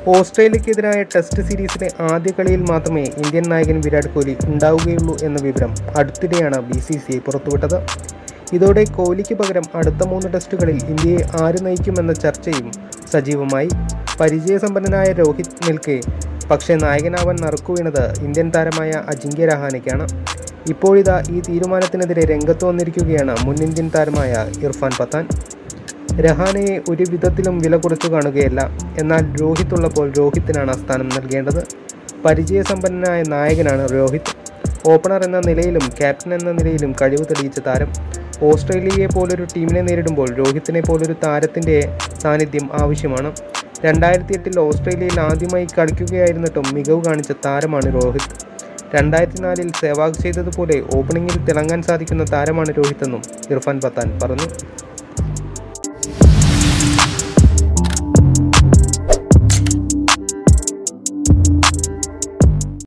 ഓസ്ട്രേലിയക്കെതിരായ test സീരീസിലെ ആദ്യ കളിയിൽ മാത്രമേ ഇന്ത്യൻ നായകൻ വിരാട് കോഹ്ലി ഉണ്ടാവുകയുള്ളൂ എന്ന വിവരം അടുത്തിടെയാണ് ബി സി സി ഐ പുറത്തുവിട്ടത് ഇതോടെ കോഹ്ലിക്ക് പകരം അടുത്ത മൂന്ന് ടെസ്റ്റുകളിൽ ഇന്ത്യയെ ആര് നയിക്കുമെന്ന ചർച്ചയും സജീവമായി പരിചയസമ്പന്നനായ രോഹിത് നിൽക്കെ പക്ഷേ നായകനാവാൻ നറുക്കുവീണത് ഇന്ത്യൻ താരമായ അജിങ്ക്യ രഹാനെക്കാണ് ഇപ്പോഴിതാ ഈ തീരുമാനത്തിനെതിരെ രംഗത്ത് വന്നിരിക്കുകയാണ് മുൻ ഇന്ത്യൻ താരമായ ഇർഫാൻ പത്താൻ രഹാനയെ ഒരു വിധത്തിലും വില കുറച്ചു കാണുകയല്ല എന്നാൽ രോഹിത് ഉള്ളപ്പോൾ രോഹിത്തിനാണ് ആ സ്ഥാനം നൽകേണ്ടത് പരിചയസമ്പന്നനായ നായകനാണ് രോഹിത് ഓപ്പണർ എന്ന നിലയിലും ക്യാപ്റ്റൻ എന്ന നിലയിലും കഴിവ് തെളിയിച്ച താരം ഓസ്ട്രേലിയയെ പോലൊരു ടീമിനെ നേരിടുമ്പോൾ രോഹിത്തിനെ പോലൊരു താരത്തിൻ്റെ സാന്നിധ്യം ആവശ്യമാണ് രണ്ടായിരത്തി എട്ടിൽ ഓസ്ട്രേലിയയിൽ ആദ്യമായി കളിക്കുകയായിരുന്നിട്ടും മികവ് കാണിച്ച താരമാണ് രോഹിത് രണ്ടായിരത്തി നാലിൽ സേവാഗ് ചെയ്തതുപോലെ ഓപ്പണിംഗിൽ തിളങ്ങാൻ സാധിക്കുന്ന താരമാണ് രോഹിത് എന്നും ഇർഫാൻ പത്താൻ പറഞ്ഞു